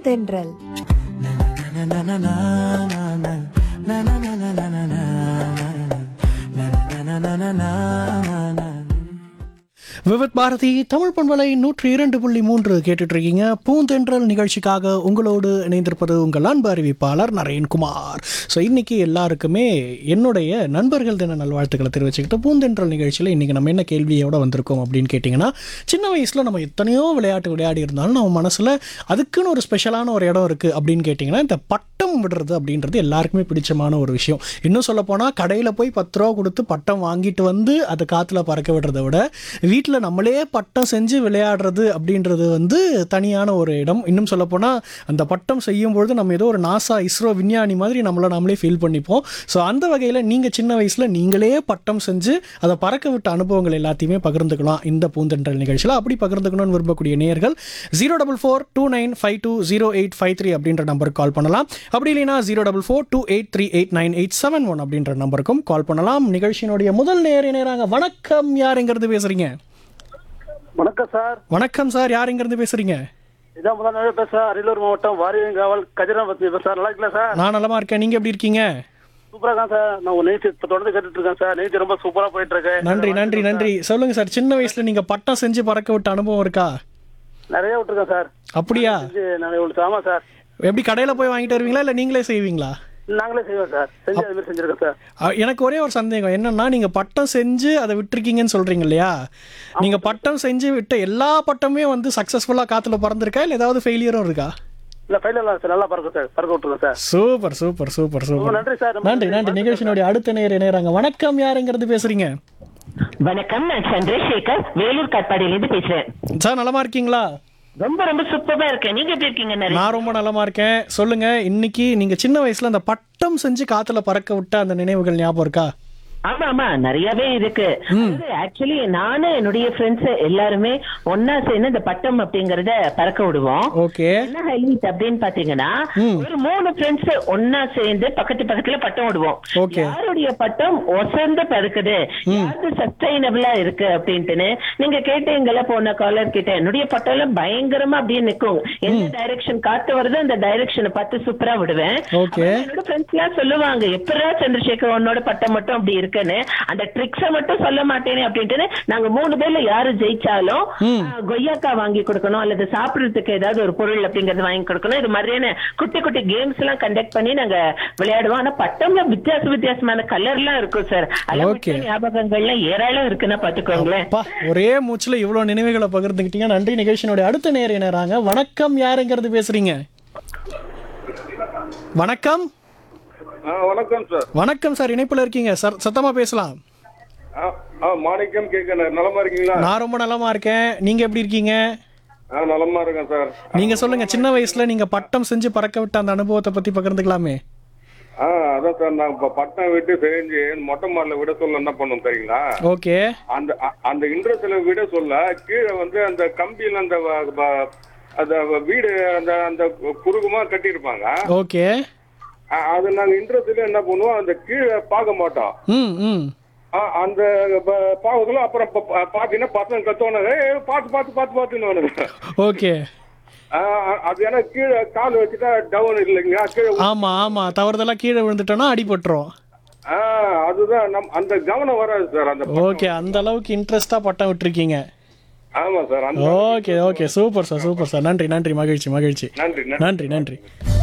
பூந்தென்றல் விவித் பாரதி தமிழ் பண்பலை நூற்றி இரண்டு புள்ளி மூன்று கேட்டுட்டு இருக்கீங்க பூந்தென்றல் நிகழ்ச்சிக்காக உங்களோடு இணைந்திருப்பது உங்கள் அன்பு அறிவிப்பாளர் நரேன்குமார் ஸோ இன்னைக்கு எல்லாருக்குமே என்னுடைய நண்பர்கள் தின நல்வாழ்த்துக்களை தெரிவிச்சுக்கிட்டு பூந்தென்றல் நிகழ்ச்சியில் இன்னைக்கு நம்ம என்ன கேள்வியோட வந்திருக்கோம் அப்படின்னு கேட்டிங்கன்னா சின்ன வயசில் நம்ம எத்தனையோ விளையாட்டு விளையாடி இருந்தாலும் நம்ம மனசில் அதுக்குன்னு ஒரு ஸ்பெஷலான ஒரு இடம் இருக்குது அப்படின்னு கேட்டிங்கன்னா இந்த பட்டம் விடுறது அப்படின்றது எல்லாருக்குமே பிடிச்சமான ஒரு விஷயம் இன்னும் சொல்ல போனால் கடையில் போய் பத்து ரூபா கொடுத்து பட்டம் வாங்கிட்டு வந்து அதை காற்றுல பறக்க விடுறத விட வீட்டில் நம்மளே பட்டம் செஞ்சு விளையாடுறது அப்படின்றது வந்து தனியான ஒரு இடம் இன்னும் சொல்ல போனால் அந்த பட்டம் செய்யும் பொழுது நம்ம ஏதோ ஒரு நாசா இஸ்ரோ விஞ்ஞானி மாதிரி நம்மளை நம்மளே ஃபீல் பண்ணிப்போம் ஸோ அந்த வகையில் நீங்கள் சின்ன வயசில் நீங்களே பட்டம் செஞ்சு அதை பறக்க விட்ட அனுபவங்கள் எல்லாத்தையுமே பகிர்ந்துக்கலாம் இந்த பூந்தென்றல் நிகழ்ச்சியில் அப்படி பகிர்ந்துக்கணும்னு விரும்பக்கூடிய நேயர்கள் zero double four two nine five two zero eight five three அப்படின்ற நம்பருக்கு கால் பண்ணலாம் அப்படி இல்லைனா zero double four two eight three eight nine eight seven one அப்படின்ற நம்பருக்கும் கால் பண்ணலாம் நிகழ்ச்சியினுடைய முதல் நேர நேராங்க வணக்கம் யார் எங்கிறது பேசுறீங்க வணக்கம் சார் வணக்கம் சார் யார் எங்கிறது பேசுறீங்க இதான் முதல் நாள் பேசுறேன் அரியலூர் மாவட்டம் வாரியங்காவல் கதிராமத்தி சார் நல்லா இருக்கல சார் நான் நலமா இருக்கேன் நீங்க எப்படி இருக்கீங்க சூப்பரா தான் சார் நான் உங்க நிகழ்ச்சி இப்ப தொடர்ந்து கேட்டுட்டு இருக்கேன் சார் நிகழ்ச்சி ரொம்ப சூப்பரா போயிட்டு இருக்கு நன்றி நன்றி நன்றி சொல்லுங்க சார் சின்ன வயசுல நீங்க பட்டம் செஞ்சு பறக்க விட்ட அனுபவம் இருக்கா நிறைய விட்டுருக்கேன் சார் அப்படியா செஞ்சு நான் இவ்வளவு ஆமா சார் எப்படி கடையில போய் வாங்கிட்டு வருவீங்களா இல்ல நீங்களே செய்வீங்களா நாங்களே செய்வோம் சார் செஞ்சு அது மாதிரி செஞ்சிருக்கோம் சார் அ, எனக்கு ஒரே ஒரு சந்தேகம் என்னன்னா நீங்க பட்டம் செஞ்சு அதை விட்டுருக்கீங்கன்னு சொல்றீங்க இல்லையா நீங்க பட்டம் செஞ்சு விட்ட எல்லா பட்டமே வந்து சக்சஸ்ஃபுல்லா காத்துல பறந்துருக்கா இல்ல ஏதாவது ஃபெயிலியரும் இருக்கா இல்ல ஃபைனல் சார் நல்லா பறக்கும் சார் பறக்க விட்டுருக்கோம் சார் சூப்பர் சூப்பர் சூப்பர் ரொம்ப சூப்பர் நன்றி சார் ரொம்ப நன்றி நன்றி நிகழ்ச்சியினுடைய அடுத்த நேர நேராங்க வணக்கம் யாருங்கிறது பேசுறீங்க வணக்கம் நான் சந்திரசேகர் வேலூர் காட்பாடியிலிருந்து பேசுறேன் சார் நலமா இருக்கீங்களா ரொம்ப ரொம்ப சூப்பரா இருக்கேன் நீங்க எப்படி இருக்கீங்க நிறைய நான் ரொம்ப நலமா இருக்கேன் சொல்லுங்க இன்னைக்கு நீங்க சின்ன வயசுல அந்த பட்டம் செஞ்சு காத்துல பறக்க விட்ட அந்த நினைவுகள் ஞாபகம் இருக்கா ஆமா ஆமா நிறையவே இருக்கு ஆக்சுவலி நானு என்னுடைய ஃப்ரெண்ட்ஸ் எல்லாருமே ஒன்னா சேர்ந்து இந்த பட்டம் அப்படிங்கறத பறக்க விடுவோம் ஓகே என்ன ஹைலைட் அப்படின்னு பாத்தீங்கன்னா ஒரு மூணு ஃப்ரெண்ட்ஸ் ஒன்னா சேர்ந்து பக்கத்து பக்கத்துல பட்டம் விடுவோம் Okay. யாருடைய பட்டம் ஒசந்து பறக்குது யாருக்கு சஸ்டைனபிளா இருக்கு அப்படின்ட்டுன்னு நீங்க கேட்டீங்கல்ல போன காலர் கிட்ட என்னுடைய பட்டம் எல்லாம் பயங்கரமா அப்படியே நிக்கும் எந்த டைரக்ஷன் காத்து வருதோ அந்த டைரக்ஷனை பார்த்து சூப்பரா விடுவேன் Okay. அப்புறம் என்னோட ஃப்ரெண்ட்ஸ் எல்லாம் சொல்லுவாங்க எப்படா சந்திரசேகர் உன்னோட பட்டம் மட்டும் அப்படி இருக்குன்னு அந்த ட்ரிக்ஸ மட்டும் சொல்ல மாட்டேனே அப்படின்ட்டு நாங்க மூணு பேர்ல யாரு ஜெயிச்சாலும் ஆ, கொய்யாக்கா வாங்கி கொடுக்கணும் அல்லது சாப்பிடுறதுக்கு ஏதாவது ஒரு பொருள் அப்படிங்கறது வாங்கி கொடுக்கணும் இது மாதிரியான குட்டி குட்டி கேம்ஸ் எல்லாம் கண்டக்ட் பண்ணி நாங்க விளையாடுவோம் ஆனா பட்டம்ல வித்தியாச வித்தியாசமான கலர் எல்லாம் இருக்கும் சார் அதெல்லாம் Okay. விட்ட ஞாபகங்கள்லாம் ஏராளம் இருக்குன்னா பாத்துக்கோங்களேன் அப்பா ஒரே மூச்சுல இவ்வளவு நினைவுகளை பகிர்ந்துக்கிட்டீங்க நன்றி நிகழ்ச்சியினுடைய அடுத்த நேர நேராங்க வணக்கம் யாருங்கிறது பேசுறீங்க வணக்கம் ஆ வணக்கம் சார் வணக்கம் சார் இணைப்புல இருக்கீங்க சார் சத்தமா பேசலாம் ஆ ஆ மாணிக்கம் கேட்க நலமா இருக்கீங்களா நான் ரொம்ப நலமா இருக்கேன் நீங்க எப்படி இருக்கீங்க ஆ நலமா இருக்கேன் சார் நீங்க சொல்லுங்க சின்ன வயசுல நீங்க பட்டம் செஞ்சு பறக்க விட்ட அந்த அனுபவத்தை பத்தி பகிர்ந்துக்கலாமே ஆ அதான் சார் நான் இப்போ பட்டம் விட்டு செஞ்சு மொட்டை மாடல விட சொல்ல என்ன பண்ணும் தெரியுங்களா ஓகே அந்த அ- அந்த இன்ட்ரெஸ்ட்ல விட சொல்ல கீழே வந்து அந்த கம்பியில அந்த வ- வ- அந்த வீடு அந்த அந்த குறுகுமா கட்டியிருப்பாங்க ஓகே அ- அது நாங்க இன்ட்ரெஸ்ட்ல என்ன பண்ணுவோம் அந்த கீழே பார்க்க மாட்டோம் ம் ம் ஆ, அந்த ப- பாவத்துல அப்புறம் ப- ப- பாத்தீங்கன்னா பசங்க கத்தோன்னு "ஏய், பார்த்து பார்த்து பார்த்து பார்த்துன்னு வருது ஓகே ஆ, அது ஏன்னா கீழே கால் வச்சுட்டா டவுன் இல்லைங்க கீழே ஆமா ஆமா தவறுதலா கீழே விழுந்துட்டோம்னா அடிபட்டுரும் ஆ, அதுதான் நம் அந்த கவனம் வராது சார் அந்த ஓகே அந்த அளவுக்கு இன்ட்ரெஸ்டா பட்டம் விட்டுருக்கீங்க ஆமா சார் அந்த okay okay super sir super sir நன்றி நன்றி மகிழ்ச்சி மகிழ்ச்சி நன்றி நன்றி நன்றி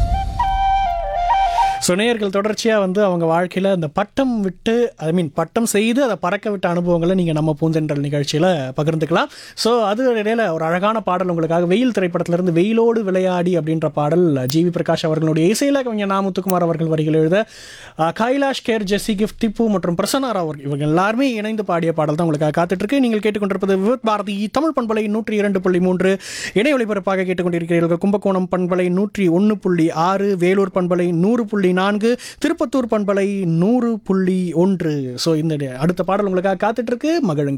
ஸோ நேயர்கள் தொடர்ச்சியாக வந்து அவங்க வாழ்க்கையில் அந்த பட்டம் விட்டு ஐ மீன் பட்டம் செய்து அதை பறக்க விட்ட அனுபவங்களை நீங்கள் நம்ம பூந்தென்றல் நிகழ்ச்சியில் பகிர்ந்துக்கலாம் ஸோ அது இடையில ஒரு அழகான பாடல் உங்களுக்காக வெயில் திரைப்படத்திலிருந்து வெயிலோடு விளையாடி அப்படின்ற பாடல் ஜிவி பிரகாஷ் அவர்களுடைய இசையில் கவிஞர் நாமுத்துக்குமார் அவர்கள் வரிகள் எழுத அஹ், கைலாஷ் கேர் ஜெஸ்ஸி கிஃப்ட் திப்பு மற்றும் பிரசன்னா ராவ் அவர்கள் இவங்க எல்லாருமே இணைந்து பாடிய பாடல் தான் உங்களுக்காக காத்துட்டு இருக்கு நீங்கள் கேட்டுக்கொண்டிருப்பது விவத் பாரதி தமிழ் பண்பலை நூற்றி இரண்டு புள்ளி மூன்று இணை ஒளிபரப்பாக கேட்டுக்கொண்டிருக்கிறீர்கள் கும்பகோணம் பண்பலை நூற்றி ஒன்று புள்ளி ஆறு வேலூர் பண்பலை நூறு புள்ளி நான்கு திருப்பத்தூர் பண்பலை நூறு புள்ளி ஒன்று ஸோ இந்த அடுத்த பாடல் உங்களுக்காக காத்துட்டு இருக்கு மகிழுங்கள்